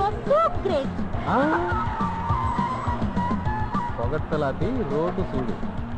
are so great పొగట్టలాటి road చూడు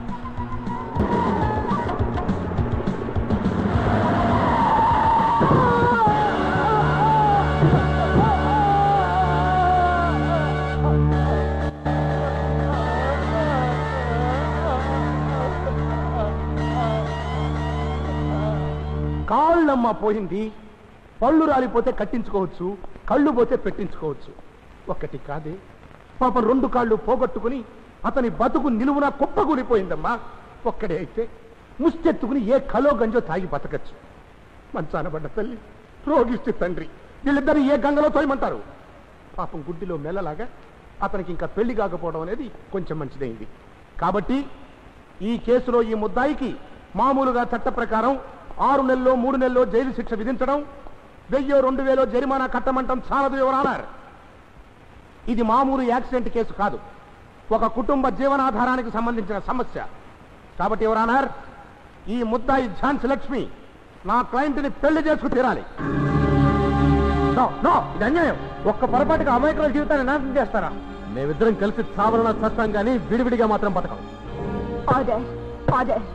కాళ్ళమ్మ పోయింది పళ్ళు రాలిపోతే కట్టించుకోవచ్చు కళ్ళు పోతే పెట్టించుకోవచ్చు ఒక్కటి కాదే పాపం రెండు కాళ్ళు పోగొట్టుకుని అతని బతుకు నిలువున కుప్పకూలిపోయిందమ్మా ఒక్కడే అయితే ముష్టెత్తుకుని ఏ కలో గంజో తాగి బతకచ్చు మంచాన పడ్డ తల్లి రోగిస్తే తండ్రి వీళ్ళిద్దరు ఏ గంగలో తోయమంటారు పాపం గుడ్డిలో మెల్లలాగా అతనికి ఇంకా పెళ్లి కాకపోవడం అనేది కొంచెం మంచిదైంది కాబట్టి ఈ కేసులో ఈ ముద్దాయికి మామూలుగా చట్ట ప్రకారం ఆరు నెలల్లో మూడు నెలల్లో జైలు శిక్ష విధించడం వెయ్యో రెండు వేలో జరిమానా కట్టమంటం చాలదు ఎవరన్నారు ఇది మామూలు యాక్సిడెంట్ కేసు కాదు ఒక కుటుంబ జీవనాధారానికి సంబంధించిన సమస్య కాబట్టి ఎవరన్నారు ఈ ముద్దాయి ఝాన్సీ లక్ష్మి నా క్లయింట్ని పెళ్లి చేసుకు తీరాలి నో, నో, ఇది అన్యాయం ఒక్క పొరపాటుగా అమాయకుల జీవితాన్ని నాశనం చేస్తారా మేమిద్దరం కలిసి చావరణ చస్తాం కానీ విడివిడిగా మాత్రం బతకం ఆర్డర్ ఆర్డర్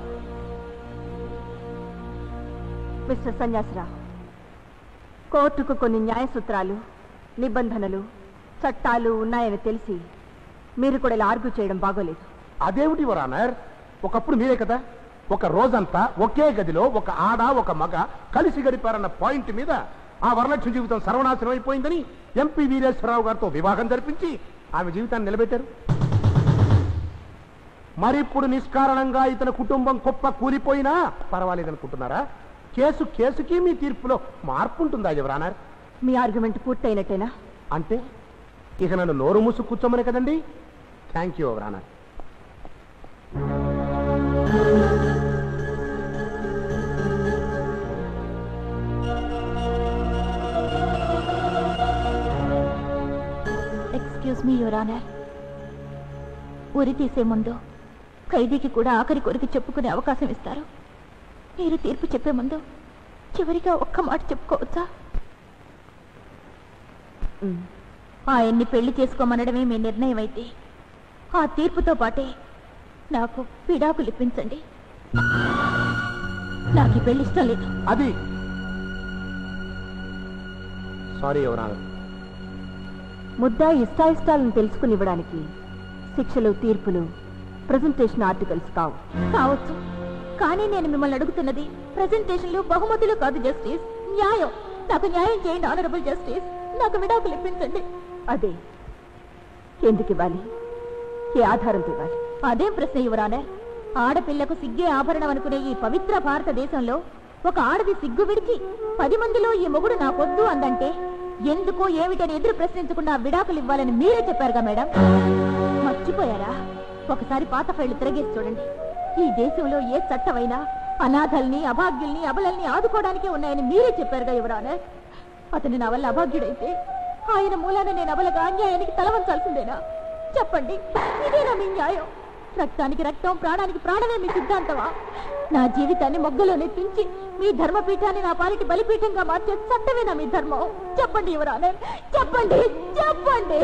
మిస్టర్ సన్యాసరావు కోర్టుకు కొన్ని న్యాయ సూత్రాలు నిబంధనలు చట్టాలు ఉన్నాయని తెలిసి మీరు కూడా ఇలా ఆర్గ్యూ చేయడం బాగోలేదు అదేమిటి వరానర్ ఒకప్పుడు మీరే కదా ఒక రోజంతా ఒకే గదిలో ఒక ఆడ ఒక మగ కలిసి గడిపారన్న పాయింట్ మీద ఆ వరలక్ష్మి జీవితం సర్వనాశనం అయిపోయిందని ఎంపీ వీరేశ్వరరావు గారితో వివాహం జరిపించి ఆమె జీవితాన్ని నిలబెట్టారు మరి ఇప్పుడు నిష్కారణంగా ఇతని కుటుంబం కుప్ప కూలిపోయినా పర్వాలేదనుకుంటున్నారా కేసు కేసుకి మీ తీర్పులో మార్పు ఉంటుందా ఎవరానర్ మీ ఆర్గ్యుమెంట్ పూర్తయినట్టేనా అంటే ఇక నన్ను నోరు మూసు కూర్చోమని కదండి thank you your honour excuse me your honour ఉరి తీసే ముందు ఖైదీకి కూడా ఆఖరి కొరికి చెప్పుకునే అవకాశం ఇస్తారు మీరు తీర్పు చెప్పే ముందు చివరిగా ఒక్క మాట చెప్పుకోవచ్చా ఆయన్ని పెళ్లి చేసుకోమనడమే మీ నిర్ణయం అయితే ఆ తీర్పుతో పాటే నాకు విడాకులు ఇప్పించండి నాకు ఈ పెళ్లి ఇష్టం లేదు అది సారీ ఎవరానర్ ముద్దా ఇష్టాయిష్టాలను తెలుసుకుని ఇవ్వడానికి శిక్షలు తీర్పులు ప్రజెంటేషన్ ఆర్టికల్స్ కావు కావచ్చు కానీ నేను మిమ్మల్ని అడుగుతున్నది ప్రజెంటేషన్లు బహుమతులు కాదు జస్టిస్ న్యాయం నాకు న్యాయం చేయండి ఆనరబుల్ జస్టిస్ నాకు విడాకులు ఇప్పించండి అదే ఎందుకు ఇవ్వాలి ఏ ఆధారంతో ఇవ్వాలి అదేం ప్రశ్న యువరానే ఆడపిల్లకు సిగ్గే ఆభరణం అనుకునే ఈ పవిత్ర భారతదేశంలో ఒక ఆడది సిగ్గు విడిచి పది మందిలో ఈ మొగుడు నాకొద్దు అందంటే ఎందుకో ఏమిటని ఎదురు ప్రశ్నించకుండా విడాకులు ఇవ్వాలని మీరే చెప్పారుగా మేడం మర్చిపోయారా ఒకసారి పాత ఫైళ్లు తిరగేసి చూడండి ఈ దేశంలో ఏ చట్టమైనా అనాథల్ని అభాగ్యుల్ని అబలల్ని ఆదుకోవడానికే ఉన్నాయని మీరే చెప్పారుగా యువరానే అతను నా వల్ల అభాగ్యుడైతే ఆయన మూలాన నేను అబలగా అన్యాయానికి తలవంచాల్సిందేనా చెప్పండి ఇదేనా మీ న్యాయం రక్తానికి రక్తం ప్రాణానికి ప్రాణమే మీ సిద్ధాంతమా నా జీవితాన్ని మొగ్గలోనే తుంచి మీ ధర్మపీఠాన్ని నా పాలిటి బలిపీఠంగా మార్చే చట్టమేనా మీ ధర్మం చెప్పండి యువరానే చెప్పండి చెప్పండి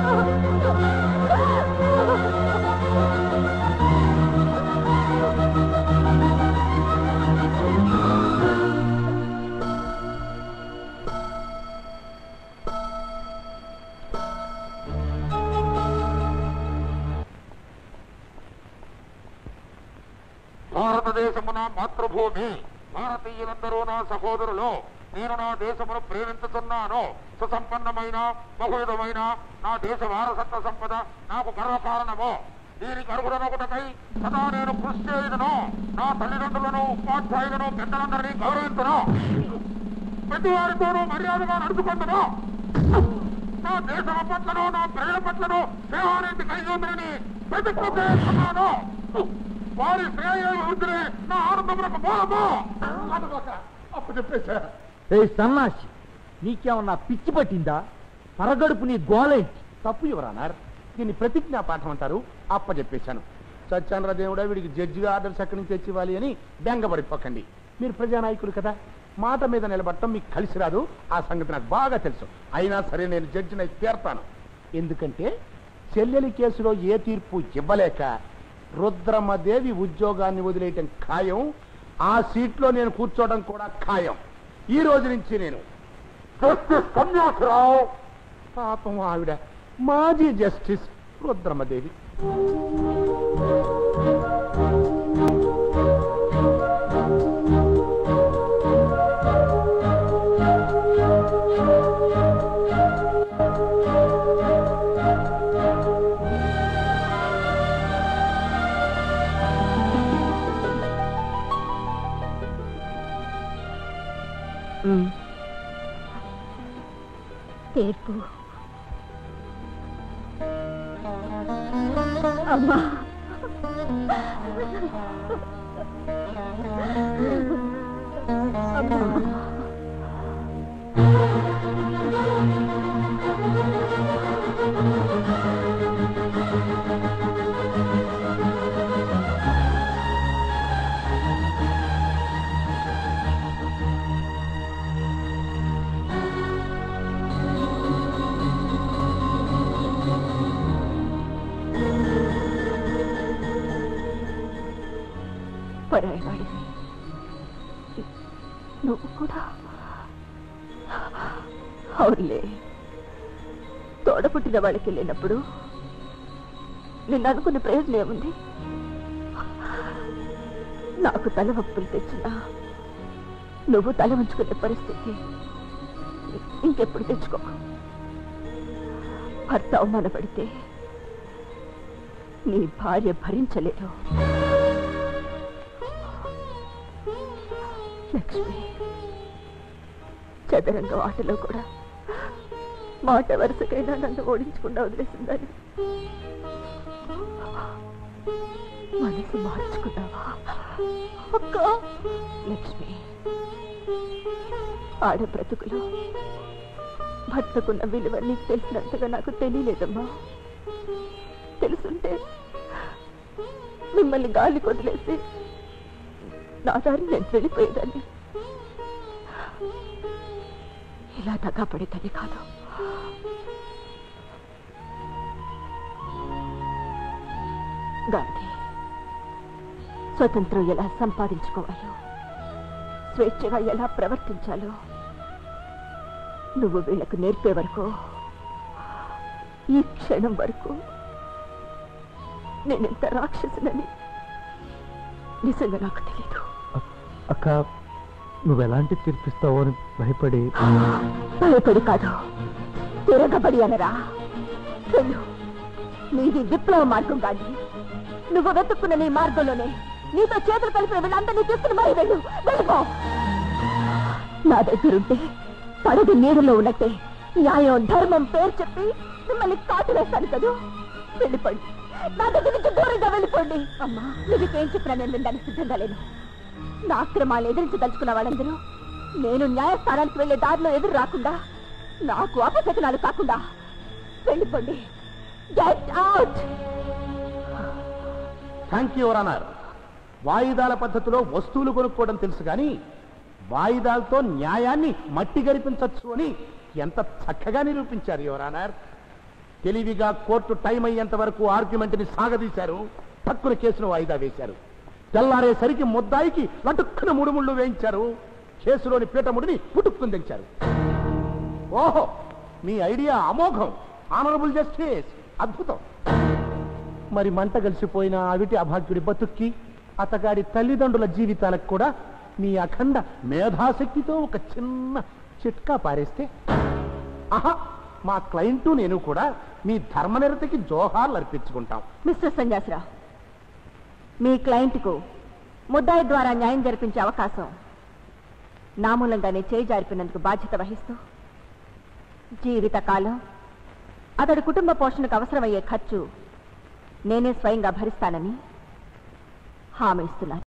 భారతదేశము నా మాతృభూమి భారతీయులందరూ నా సహోదరులు నేను నా దేశమును ప్రేమించుతున్నాను సుసంపన్నమైన బహువిధమైన నా దేశ వారసత్వ సంపద నాకు గర్వకారణము దీనికి అర్హుడనొకటకై సదా నేను కృషి చేయదును నా తల్లిదండ్రులను ఉపాధ్యాయులను పెద్దలందరినీ గౌరవించును ప్రతివారితోనూ మర్యాదగా నడుచుకుందును నా దేశం పట్లను నా ప్రజల పట్లను సేవానికి కలిగి ఉందని ప్రతిజ్ఞ చేస్తున్నాను వారి శ్రేయోభివృద్ధిని నా ఆనందములకు మూలము అప్పు చెప్పేశా ఏ సన్నాసి నీకేమన్నా పిచ్చి పట్టిందా పరగడుపు నీ గోలేంటి తప్పు ఎవరన్నారు దీన్ని ప్రతిజ్ఞా పాఠం అంటారు అప్ప చెప్పేశాను సత్యానర దేవుడా వీడికి జడ్జిగా ఆర్డర్స్ ఎక్కడి నుంచి తెచ్చివ్వాలి అని బెంగపడిపోకండి మీరు ప్రజానాయకులు కదా మాట మీద నిలబడటం మీకు కలిసి రాదు ఆ సంగతి నాకు బాగా తెలుసు అయినా సరే నేను జడ్జినై తీర్తాను ఎందుకంటే చెల్లెలి కేసులో ఏ తీర్పు ఇవ్వలేక రుద్రమ్మదేవి ఉద్యోగాన్ని వదిలేయటం ఖాయం ఆ సీట్లో నేను కూర్చోవడం కూడా ఖాయం ఈ రోజు నుంచి నేను జస్టిస్ సన్యాసరావు పాపం ఆవిడ మాజీ జస్టిస్ రుద్రమ్మదేవి తీర్పు అమ్మా పరాయవాడివి నువ్వు కూడా అవునులే తోడపుట్టిన వాళ్ళకి వెళ్ళినప్పుడు నిన్ను అనుకునే ప్రయోజనం ఏముంది నాకు తల వప్పులు తెచ్చినా నువ్వు తల ఉంచుకునే పరిస్థితి ఇంకెప్పుడు తెచ్చుకో భర్త అవమానపడితే నీ భార్య భరించలేదు లక్ష్మి చదరంగం ఆటలో కూడా మాట వరుసకైనా నన్ను ఓడించకుండా వదిలేసిందని మనసు మార్చుకున్నావా అక్క లక్ష్మి ఆడ బ్రతుకులో భర్తకున్న విలువ నీకు తెలిసినంతగా నాకు తెలియలేదమ్మా తెలుసుంటే మిమ్మల్ని గాలి కొదిలేసి నా దారి నేను వెళ్ళిపోయేదాన్ని ఇలా దగాపడేదని కాదు గాంధీ స్వతంత్రం ఎలా సంపాదించుకోవాలో స్వేచ్ఛగా ఎలా ప్రవర్తించాలో నువ్వు వీళ్లకు నేర్పే వరకు ఈ క్షణం వరకు నేనెంత రాక్షసునని నిజంగా నాకు తెలీదు అక్క నువ్వు ఎలాంటి తీర్పిస్తావో అని భయపడి భయపడి కాదు తిరగబడి అనరా వెళ్ళు నీది విప్లవ మార్గం కాదు నువ్వు వెతుక్కున్న నీ మార్గంలోనే నీతో చేతులు కలిపిన వీళ్ళందరినీ తీసుకుని మరీ వెళ్ళు వెళ్ళిపో నా దగ్గరుంటే పడది నీడలో ఉన్నట్టే న్యాయం ధర్మం పేరు చెప్పి మిమ్మల్ని కాటు వేస్తాను కదూ వెళ్ళిపోండి నా దగ్గర నుంచి దూరంగా వెళ్ళిపోండి అమ్మా నీకేం చెప్పినా నేను వినడానికి సిద్ధంగా లేను నా అక్రమాలు ఎదిరించదలుచుకున్న వాళ్ళందరూ నేను న్యాయస్థానానికి వెళ్లే దారిలో ఎదురు రాకుండా నాకు అపశకనాలు కాకుండా వెళ్ళిపోండి గెట్ అవుట్ థ్యాంక్ యూ అన్నారు వాయిదాల పద్ధతిలో వస్తువులు కొనుక్కోవడం తెలుసు కానీ వాయిదాలతో న్యాయాన్ని మట్టి గరిపించవచ్చు అని ఎంత చక్కగా నిరూపించారు యువరానర్ తెలివిగా కోర్టు టైం అయ్యేంత వరకు ఆర్గ్యుమెంట్ని సాగదీశారు తక్కువ కేసును వాయిదా వేశారు తెల్లారేసరికి ముద్దాయికి లటుక్కున ముడుముళ్ళు వేయించారు కేసులోని పీటముడిని పుట్టుక్కుని తెచ్చారు ఓహో మీ ఐడియా అమోఘం ఆనరబుల్ జస్టిస్ అద్భుతం మరి మంట కలిసిపోయిన అవిటి అభాగ్యుడి బతుక్కి అతగాడి తల్లిదండ్రుల జీవితాలకు కూడా మీ అఖండ మేధాశక్తితో ఒక చిన్న చిట్కా పారేస్తే ఆహా మా క్లయింటు నేను కూడా మీ ధర్మనిరతికి జోహార్లు అర్పించుకుంటాం మిస్టర్ సన్యాసరావు మీ క్లయింట్కు ముద్దాయి ద్వారా న్యాయం జరిపించే అవకాశం నా మూలంగానే చేయి జారిపోయినందుకు బాధ్యత వహిస్తూ జీవితకాలం అతడి కుటుంబ పోషణకు అవసరమయ్యే ఖర్చు నేనే స్వయంగా భరిస్తానని హామీ ఇస్తున్నాను